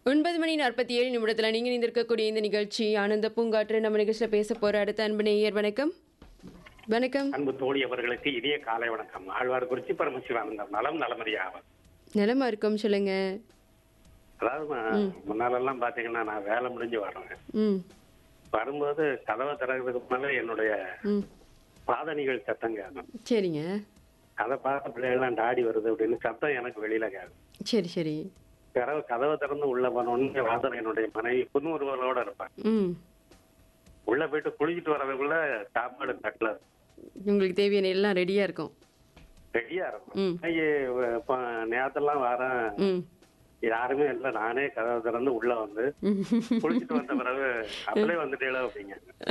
ஒன்பது மணி நாற்பத்தி ஏழு நிமிடத்தில் நீங்கள் இருந்திருக்கக்கூடிய இந்த நிகழ்ச்சி ஆனந்த பூங்காற்று நம்ம நிகழ்ச்சியில் பேச போகிற அடுத்த அன்பு நேயர் வணக்கம் வணக்கம் அன்பு தோழி அவர்களுக்கு இனிய காலை வணக்கம் ஆழ்வார் குறிச்சி பரமசிவானந்தம் நலம் நலமறியாவர் நிலமா இருக்கும் சொல்லுங்க அதாவது நான் முன்னாலெல்லாம் பாத்தீங்கன்னா நான் வேலை முடிஞ்சு வரேன் ம் வரும்போது கதவை திறக்கிறதுக்கு முன்னால என்னுடைய ம் பாதணிகள் சத்தம் கேட்கும் சரிங்க அதை பார்த்த பிள்ளைகள்லாம் டாடி வருது அப்படின்னு சத்தம் எனக்கு வெளியில கேட்கும் சரி சரி கதவை கதவை திறந்து உள்ள போனோன்னு வாசல் என்னுடைய மனைவி புன்முறுவலோட இருப்பாங்க ம் உள்ள போயிட்டு குளிச்சுட்டு வரதுக்குள்ள சாப்பாடு தட்டல உங்களுக்கு தேவையான எல்லாம் ரெடியாக இருக்கும் ரெடியா இருக்கும் ம். ஐயே, இப்ப நேரத்தெல்லாம் வரேன் ம் யாருமே இல்லை நானே கதவை திறந்து உள்ள வந்து ம். குளிச்சுட்டு வந்த பிறகு அப்படியே வந்துட்டேல அப்படிங்க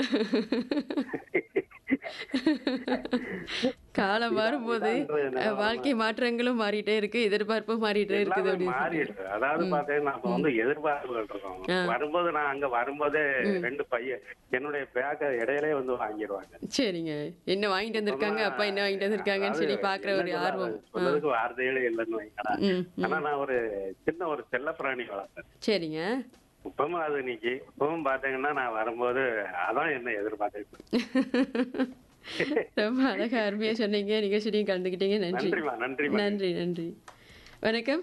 காலம் மாறும்போது அஹ், வாழ்க்கை மாற்றங்களும் மாறிட்டே இருக்கு எதிர்பார்ப்பும் மாறிட்டே இருக்குது எல்லாமே அப்படின்னு சொல்லி. மாறிடுச்சு அதாவது பாத்தீங்கன்னா அப்ப வந்து எதிர்பார்ப்புகள் இருக்கோம் வரும்போது நான் அங்க வரும்போதே ரெண்டு பையன் என்னுடைய பேக்க இடையிலே வந்து வாங்கிடுவாங்க சரிங்க என்ன வாங்கிட்டு வந்திருக்காங்க அப்பா என்ன வாங்கிட்டு வந்திருக்காங்கன்னு சொல்லி பாக்குற ஒரு என்ன ஆர்வம் சொல்றது? சொல்றதுக்கு வார்த்தைகளே இல்லைன்னு வைங்களா ம் ஆனா நான் ஒரு சின்ன ஒரு செல்ல பிராணி வளர்த்தேன் சரிங்க இப்பவும் அது இன்னைக்கு இப்பவும் பாத்தீங்கன்னா நான் வரும்போது அதான் என்ன எதிர்பார்த்துட்டு ரொம்ப அழகா அருமையா சொன்னீங்க நிகழ்ச்சியும் கலந்துக்கிட்டீங்க நன்றி நன்றிமா நன்றிமா நன்றி நன்றி வணக்கம்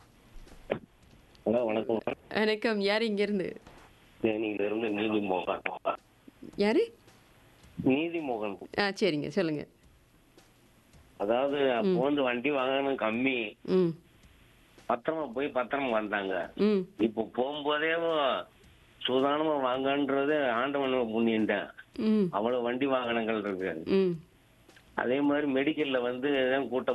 ஹலோ வணக்கம் வணக்கம் யார் இங்க இருந்து தேனியில இருந்து நீதி மோகன் யாரு நீதி மோகன் ஆ சரிங்க சொல்லுங்க அதாவது அப்போ வந்து வண்டி வாங்கணும் கம்மி ம் பத்திரமா போய் பத்திரமா வந்தாங்க ம் இப்போ போகும்போதே சுதானமா வாங்கன்றது ஆண்டவன் புண்ணியன்ட்டேன் ம் அவ்வளவு வண்டி வாகனங்கள் இருக்கு ம் அதே மாதிரி மெடிக்கல்ல வந்து கூட்டம்